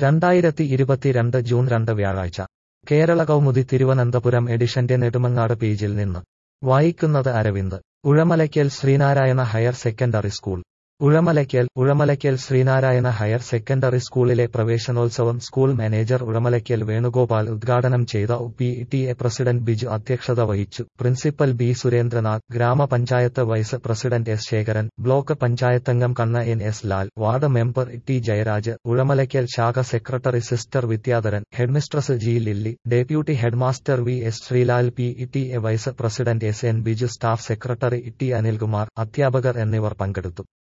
രണ്ടായിരത്തി ഇരുപത്തിരണ്ട് ജൂൺ രണ്ട് വ്യാഴാഴ്ച കേരള കൗമുദി തിരുവനന്തപുരം എഡിഷന്റെ നെടുമങ്ങാട് പേജിൽ നിന്ന് വായിക്കുന്നത് Aravind Uzhamalakkal Sreenarayana higher secondary school Uzhamalakkal Uzhamalakkal Sreenarayana higher secondary സ്കൂളിലെ പ്രവേശനോത്സവം സ്കൂൾ മാനേജർ ഉഴമലയ്ക്കൽ വേണുഗോപാൽ ഉദ്ഘാടനം ചെയ്ത P T A president Biju അധ്യക്ഷത വഹിച്ചു പ്രിൻസിപ്പൽ ബി സുരേന്ദ്രനാഥ് ഗ്രാമപഞ്ചായത്ത് vice president S Sekharan block പഞ്ചായത്തംഗം കണ്ണ N S Lal ward member T Jayaraj Uzhamalakkal ശാഖ secretary sister Vidyadharan headmistress G Lilly deputy headmaster V S Sreelal P T A vice president S N Biju staff secretary T Anilkumar അധ്യാപകർ എന്നിവർ പങ്കെടുത്തു